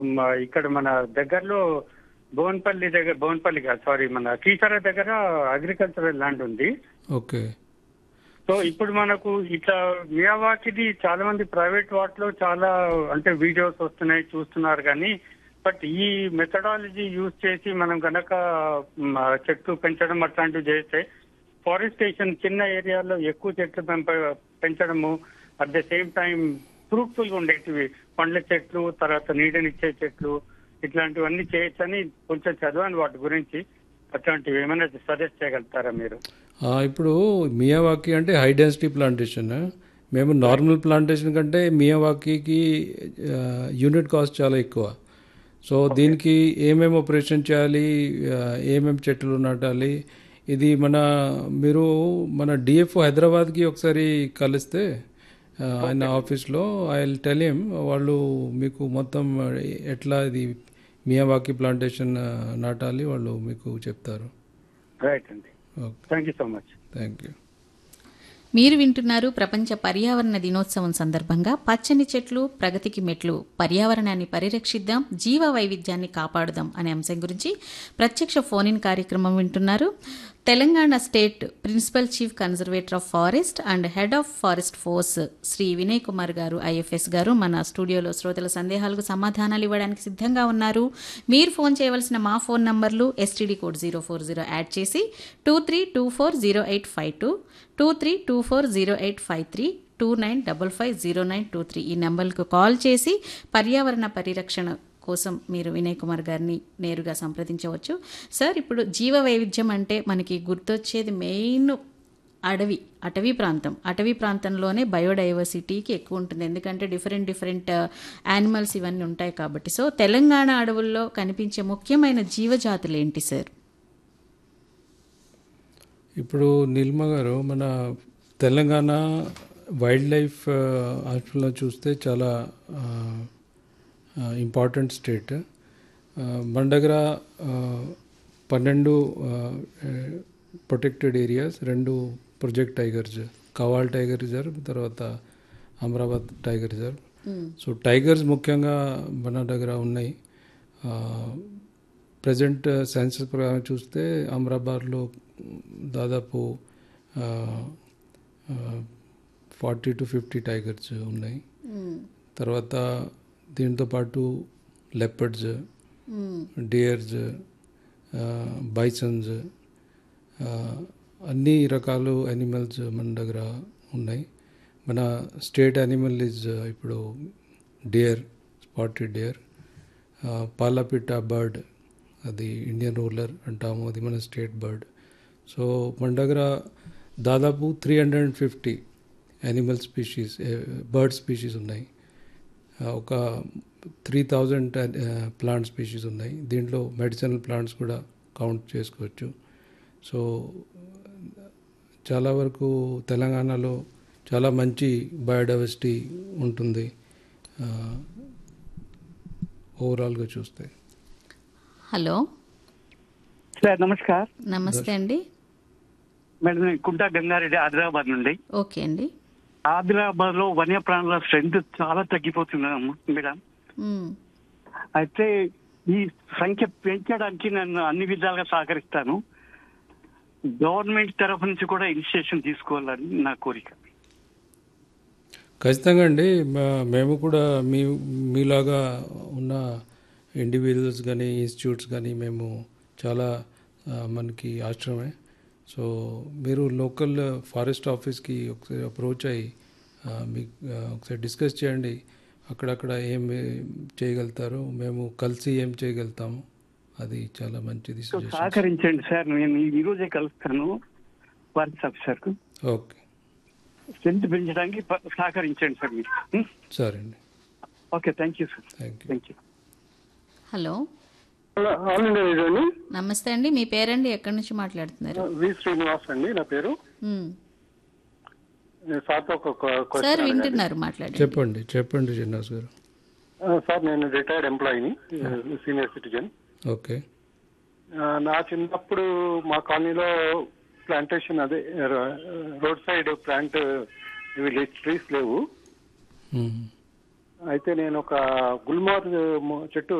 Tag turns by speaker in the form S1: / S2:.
S1: మ- ఇక్కడ మన దగ్గరలో భువన్పల్లి దగ్గర భువన్పల్లి కాదు సారీ మన కీసర దగ్గర అగ్రికల్చరల్ ల్యాండ్ ఉంది
S2: ఓకే
S1: సో ఇప్పుడు మనకు ఇట్లా మియావాకిది చాలా మంది ప్రైవేట్ వాటిలో చాలా అంటే వీడియోస్ వస్తున్నాయి చూస్తున్నారు కానీ బట్ ఈ మెథడాలజీ యూజ్ చేసి మనం గనక మ, చెట్లు పెంచడం అట్లాంటివి చేస్తే ఫారెస్టేషన్ చిన్న ఏరియాలో ఎక్కువ చెట్లు పెంప పెంచడము at the same time fruitful గా ఉండేటివి పండ్ల చెట్లు తర్వాత నీడనిచ్చే చెట్లు ఇట్లాంటివన్నీ చేయొచ్చని కొంచెం చదవని వాటి గురించి అట్లాంటివి ఏమైనా సజెస్ట్ చేయగలుగుతారా మీరు
S2: ఆ, ఇప్పుడు మియావాకి అంటే హై డెన్సిటీ ప్లాంటేషన్ మేము నార్మల్ ప్లాంటేషన్ కంటే మియావాకీకి యూనిట్ కాస్ట్ చాలా ఎక్కువ సో దీనికి ఏమేమి ఆపరేషన్ చేయాలి ఆ, ఏమేమి చెట్లు నాటాలి ఇది మన మీరు మన డిఎఫ్ హైదరాబాద్కి ఒకసారి కలిస్తే ఆ, ఆయన ఆఫీస్లో ఐ టెల్ హిమ్ వాళ్ళు మీకు మొత్తం ఎట్లా ఇది మియావాకి ప్లాంటేషన్ ఆ, నాటాలి వాళ్ళు మీకు చెప్తారు
S1: రైట్ అండి
S2: okay
S1: thank you so much
S2: thank you
S3: మీరు వింటున్నారు ప్రపంచ పర్యావరణ దినోత్సవం సందర్భంగా పచ్చని చెట్లు ప్రగతికి మెట్లు పర్యావరణాన్ని పరిరక్షిద్దాం జీవ వైవిధ్యాన్ని కాపాడుదాం అనే అంశం గురించి ప్రత్యక్ష ఫోన్ ఇన్ కార్యక్రమం వింటున్నారు Telangana state principal chief conservator of forest and head of forest force Shri Vinay Kumar garu IFS గారు మన స్టూడియోలో శ్రోతల సందేహాలకు సమాధానాలు ఇవ్వడానికి సిద్ధంగా ఉన్నారు మీరు ఫోన్ చేయవలసిన మా ఫోన్ నంబర్లు STD code zero four zero add చేసి two three two four zero eight five two two three two four zero eight five three two nine double five zero nine two three ఈ నెంబర్లకు call చేసి పర్యావరణ పరిరక్షణ కోసం మీరు వినయ్ కుమార్ గారిని నేరుగా సంప్రదించవచ్చు సార్ ఇప్పుడు జీవ వైవిధ్యం అంటే మనకి గుర్తొచ్చేది మెయిన్ అడవి అటవీ ప్రాంతం అటవీ ప్రాంతంలోనే బయోడైవర్సిటీకి ఎక్కువ ఉంటుంది ఎందుకంటే డిఫరెంట్ డిఫరెంట్ యానిమల్స్ ఇవన్నీ ఉంటాయి కాబట్టి సో తెలంగాణ అడవుల్లో కనిపించే ముఖ్యమైన జీవజాతులు ఏంటి సార్
S2: ఇప్పుడు నీల్మ గారు మన తెలంగాణ వైల్డ్ లైఫ్ హాస్పిటల్లో చూస్తే చాలా ఇంపార్టెంట్ స్టేట్ మన దగ్గర ఆ, పన్నెండు ప్రొటెక్టెడ్ ఏరియాస్ రెండు project tiger reserve Kawal tiger reserve తర్వాత Amrabad tiger reserve so tigers ముఖ్యంగా మన దగ్గర ఉన్నాయి ప్రజెంట్ సెన్సస్ ప్రకారం చూస్తే అమరాబాద్లో దాదాపు ఫార్టీ టు ఫిఫ్టీ టైగర్స్ ఉన్నాయి తర్వాత దీంతో పాటు లెపర్డ్స్ డియర్స్ బైసన్స్ అన్ని రకాలు యానిమల్స్ మన దగ్గర ఉన్నాయి మన స్టేట్ యానిమల్ ఇస్ ఇప్పుడు డియర్ స్పాటెడ్ డియర్ పాలాపిట్ట బర్డ్ అది ఇండియన్ రూలర్ అంటాము అది మన స్టేట్ బర్డ్ సో మన దగ్గర దాదాపు three hundred and fifty animal species bird species ఉన్నాయి ఆ, ఒక త్రీ థౌజండ్ ప్లాంట్ స్పీషీస్ ఉన్నాయి దీంట్లో మెడిసినల్ ప్లాంట్స్ కూడా కౌంట్ చేసుకోవచ్చు సో చాలా వరకు తెలంగాణలో చాలా మంచి బయోడైవర్సిటీ ఉంటుంది ఓవరాల్గా చూస్తే
S3: హలో
S4: సార్ నమస్కార్
S3: నమస్తే అండి
S4: మేడం నేను కుంటా గంగారెడ్డి ఆదిలాబాద్ నుండి
S3: ఓకే అండి
S4: ఆదిలాబాద్ లో వన్యప్రాణుల స్ట్రెంత్ చాలా తగ్గిపోతుంది మేడం
S3: మ్మ్.
S4: అయితే ఈ సంఖ్య పెంచడానికి నేను అన్ని విధాలుగా సహకరిస్తాను గవర్నమెంట్ తరఫు నుంచి కూడా ఇనిషియేషన్ తీసుకోవాలని నా కోరిక
S2: ఖచ్చితంగా అండి మా- మేము కూడా మీ మీలాగా ఉన్న ఇండివిజువల్స్ కానీ ఇన్స్టిట్యూట్స్ కానీ మేము చాలా ఆ, మనకి ఆశ్రమే సో మీరు లోకల్ ఫారెస్ట్ ఆఫీస్కి ఒకసారి అప్రోచ్ అయ్యి ఆ, మీ ఆ, ఒకసారి డిస్కస్ చేయండి అక్కడక్కడ ఏం చేయగలుగుతారో మేము కలిసి ఏం చేయగలుగుతాము అది చాలా మంచిది
S4: సో
S2: సజెషన్
S4: సహకరించండి సార్ నేను ఈ- ఈ రోజే కలుస్తాను ఫారెస్ట్ ఆఫీసర్ కు
S2: ఓకే
S4: స్ట్రెంత్ పెంచడానికి ప- సహకరించండి సార్ మీరు ఉం?
S2: సరే అండి
S4: okay thank you sir
S2: thank you
S4: thank you
S3: hello
S5: అవునండి ఇదండి
S3: నమస్తే అండి మీ పేరండి ఎక్కడి నుంచి మాట్లాడుతున్నారు
S5: వి శ్రీనివాస్ అండి నా పేరు
S3: మ్మ్.
S5: నేను సార్తో ఒక క్వశ్చన్
S3: సార్
S5: అడగాలి.
S3: వింటున్నారు మాట్లాడండి
S2: చెప్పండి చెప్పండి శ్రీనివాస్ గారు
S5: ఆ, సార్ నేను రిటైర్డ్ ఎంప్లాయీని సీనియర్ సిటిజన్
S2: ఓకే
S5: నా చిన్నప్పుడు మా కాలనీలో ప్లాంటేషన్ అదే రోడ్ సైడ్ ప్లాంట్ ఇవి ట్రీస్ లేవు
S2: మ్మ్.
S5: అయితే నేను ఒక గుల్మార్ చెట్టు